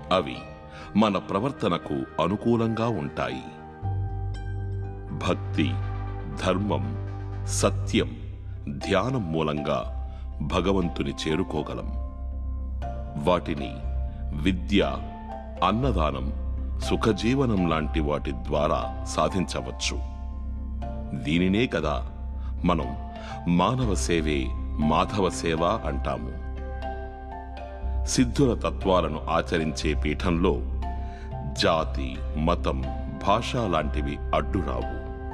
అవి మన ప్రవర్తనకు అనుకూలంగా ఉంటాయి భక్తి ధర్మం సత్యం ధ్యానం మూలంగా భగవంతుని చేరుకోగలం వాటిని విద్య అన్నదానం సుఖజీవనం లాంటి వాటి ద్వారా సాధించవచ్చు దీనినే కదా మనం మానవ సేవే మాధవ సేవ అంటాము సిద్ధుల తత్వాలను ఆచరించే పీఠంలో జాతి మతం భాష లాంటివి అడ్డురావు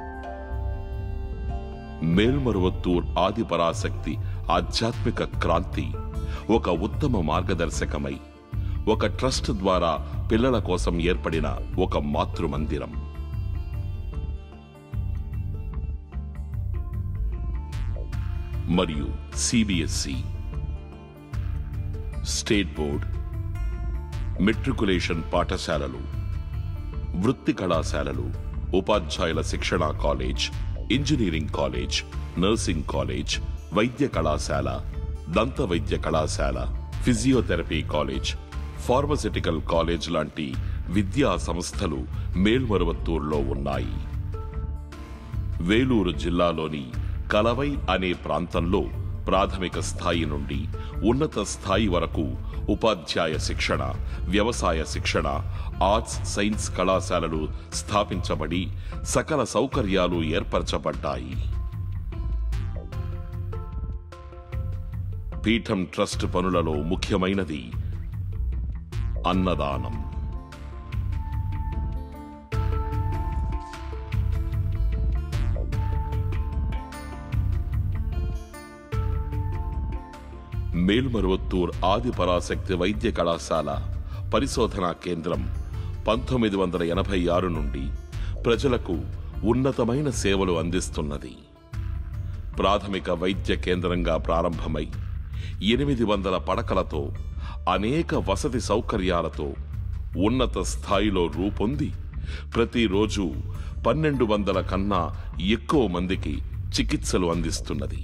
మేల్మరువత్తూర్ ఆదిపరాశక్తి ఆధ్యాత్మిక క్రాంతి ఒక ఉత్తమ మార్గదర్శకమై ఒక ట్రస్ట్ ద్వారా పిల్లల కోసం ఏర్పడిన ఒక మాతృమందిరం మరియు సిబిఎస్ఈ స్టేట్ బోర్డ్ మెట్రికులేషన్ పాఠశాలలు వృత్తి కళాశాలలు ఉపాధ్యాయుల శిక్షణా college engineering college nursing college వైద్య కళాశాల దంత వైద్య కళాశాల ఫిజియోథెరపీ కాలేజ్ ఫార్మసిటికల్ కాలేజ్ లాంటి విద్యా సంస్థలు మేల్మరువత్తూరులో ఉన్నాయి వేలూరు జిల్లాలోని కలవై అనే ప్రాంతంలో ప్రాథమిక స్థాయి నుండి ఉన్నత స్థాయి వరకు ఉపాధ్యాయ శిక్షణ వ్యవసాయ శిక్షణ ఆర్ట్స్ సైన్స్ కళాశాలలు స్థాపించబడి సకల సౌకర్యాలు ఏర్పరచబడ్డాయి పీఠం ట్రస్ట్ పనులలో ముఖ్యమైనది అన్నదానం మేల్మరువత్తూర్ ఆది పరాశక్తి వైద్య కళాశాల పరిశోధనా కేంద్రం పంతొమ్మిది వందల ఎనభై ఆరు నుండి ప్రజలకు ఉన్నతమైన సేవలు అందిస్తున్నది ప్రాథమిక వైద్య కేంద్రంగా ప్రారంభమై ఎనిమిది వందల పడకలతో అనేక వసతి సౌకర్యాలతో ఉన్నత స్థాయిలో రూపొంది ప్రతిరోజు పన్నెండు వందల కన్నా ఎక్కువ మందికి చికిత్సలు అందిస్తున్నది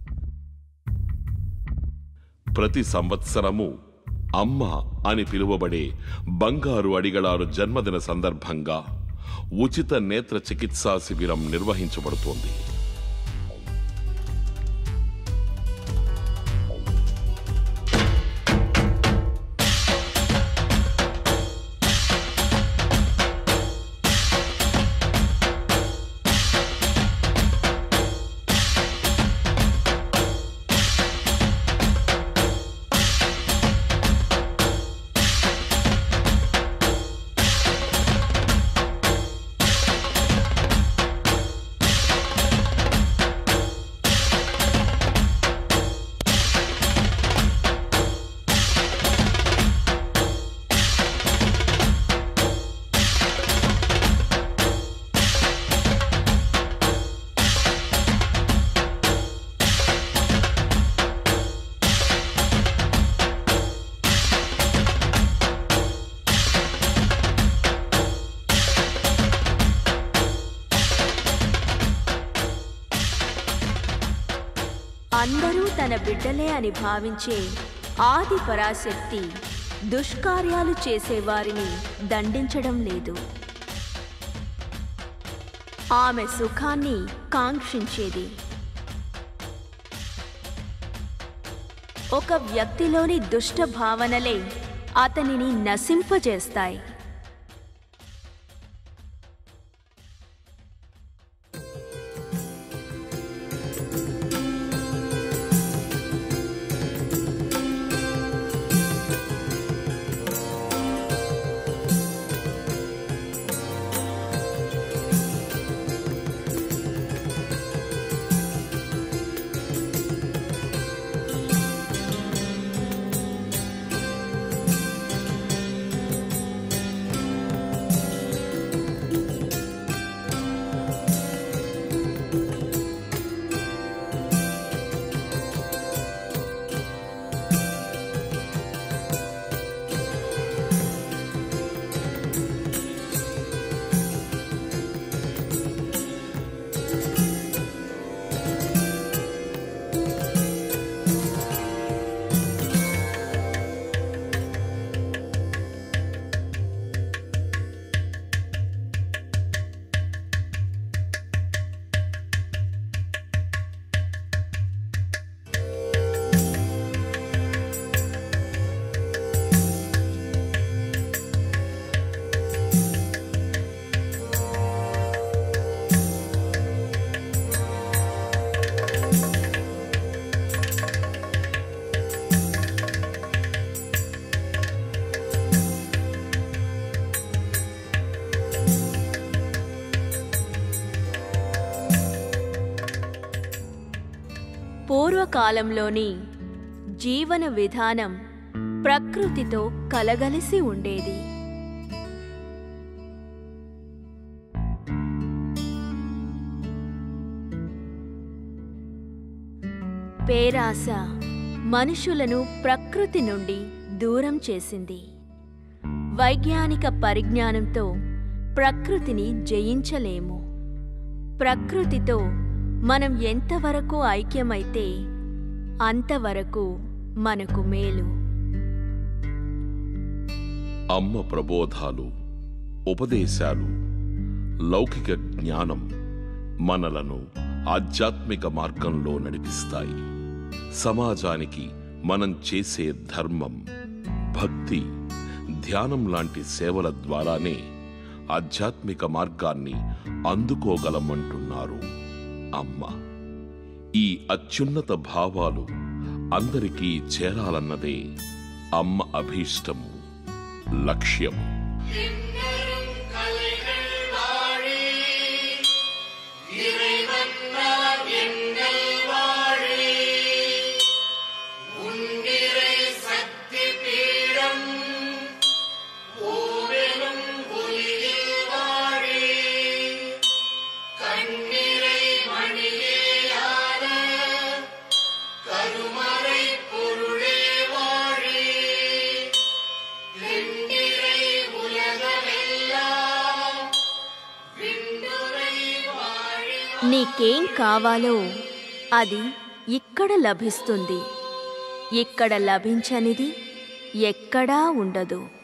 ప్రతి సంవత్సరము అమ్మ అని పిలువబడే బంగారు అడిగళారు జన్మదిన సందర్భంగా ఉచిత నేత్ర చికిత్సా శిబిరం నిర్వహించబడుతోంది అందరూ తన బిడ్డలే అని భావించే ఆది పరాశక్తి దుష్కార్యాలు చేసేవారిని దండించడం లేదు ఆమె సుఖాన్ని కాంక్షించేది ఒక వ్యక్తిలోని దుష్ట భావనలే అతనిని నశింపజేస్తాయి పూర్వకాలంలోని జీవన విధానం ప్రకృతితో కలగలిసి ఉండేది పేరాస మనుషులను ప్రకృతి నుండి దూరం చేసింది వైజ్ఞానిక పరిజ్ఞానంతో ప్రకృతిని జయించలేము ప్రకృతితో మనం ఎంతవరకు ఐక్యమైతే అంతవరకు మనకు మేలు అమ్మ ప్రబోధాలు ఉపదేశాలు లౌకిక జ్ఞానం మనలను ఆధ్యాత్మిక మార్గంలో నడిపిస్తాయి సమాజానికి మనం చేసే ధర్మం భక్తి ధ్యానం లాంటి సేవల ద్వారానే ఆధ్యాత్మిక మార్గాన్ని అందుకోగలమంటున్నారు అమ్మ ఈ అత్యున్నత భావాలు అందరికీ చేరాలన్నదే అమ్మ అభీష్టము లక్ష్యం இன்னரும் கலைகள் வாழி இறைவன்னார் எங்கள் வாழி உன்னிறை சக்தி பீடம் ஓவெனும் ஒளியில் வாழி கண்ணிறை மணியேயான கருமறை பொருளே வாழி வெண்ணிறை உலகமெல்லாம் விண்ணுரை வாழி నీకేం కావాలో అది ఇక్కడ లభిస్తుంది ఇక్కడ లభించనిది ఎక్కడా ఉండదు